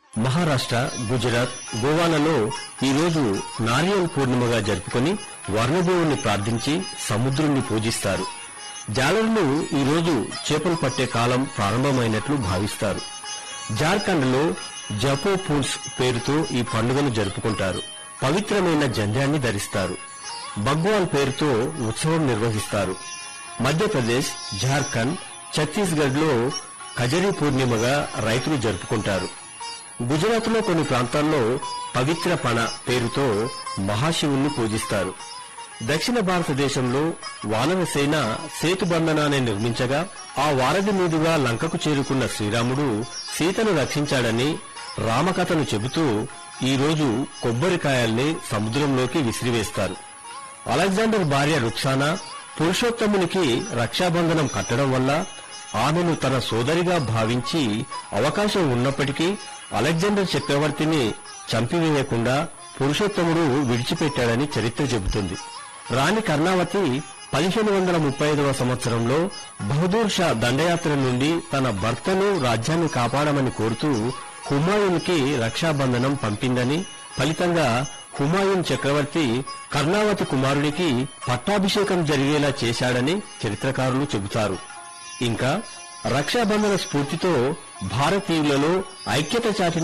మహారాష్ట్ర గుజరాత్ గోవాలలో ఈరోజు నారియల్ పూర్ణిమగా జరుపుకొని వర్ణదేవుణ్ణి ప్రార్థించి సముద్రుణ్ణి పూజిస్తారు జాలరులు ఈరోజు చేపలు పట్టే కాలం ప్రారంభమైనట్లు భావిస్తారు జార్ఖండ్లో జపో పూల్స్ పేరుతో ఈ పండుగను జరుపుకుంటారు పవిత్రమైన జంధ్యాన్ని ధరిస్తారు భగ్వాన్ పేరుతో ఉత్సవం నిర్వహిస్తారు మధ్యప్రదేశ్ జార్ఖండ్ ఛత్తీస్గఢ్ లో ఖజరీ పూర్ణిమగా రైతులు జరుపుకుంటారు గుజరాత్ లో కొన్ని ప్రాంతాల్లో పవిత్ర పణ పేరుతో మహాశివుణ్ణి పూజిస్తారు దక్షిణ భారతదేశంలో వానరసేన సేతుబంధనాన్ని నిర్మించగా ఆ వారధి మీదుగా లంకకు చేరుకున్న శ్రీరాముడు సీతను రక్షించాడని రామకథను చెబుతూ ఈ రోజు కొబ్బరికాయల్ని సముద్రంలోకి విసిరివేస్తారు అలెగ్జాండర్ భార్య రుక్సానా పురుషోత్తమునికి రక్షాబంధనం కట్టడం వల్ల ఆమెను తన సోదరిగా భావించి అవకాశం ఉన్నప్పటికీ అలెగ్జాండర్ చక్రవర్తిని చంపివేయకుండా పురుషోత్తముడు విడిచిపెట్టాడని చరిత్ర చెబుతుంది రాణి కర్ణావతి పదిహేను వందల ముప్పై ఐదవ సంవత్సరంలో బహదూర్ షా దండయాత్ర నుండి తన భర్తను రాజ్యాన్ని కాపాడమని కోరుతూ హుమాయూన్కి రక్షాబంధనం పంపిందని ఫలితంగా హుమాయూన్ చక్రవర్తి కర్ణావతి కుమారుడికి పట్టాభిషేకం జరిగేలా చేశాడని చరిత్రకారులు చెబుతారు ఇంకా రక్షాబంధన స్ఫూర్తితో భారతీయులలో ఐక్యత చాటిన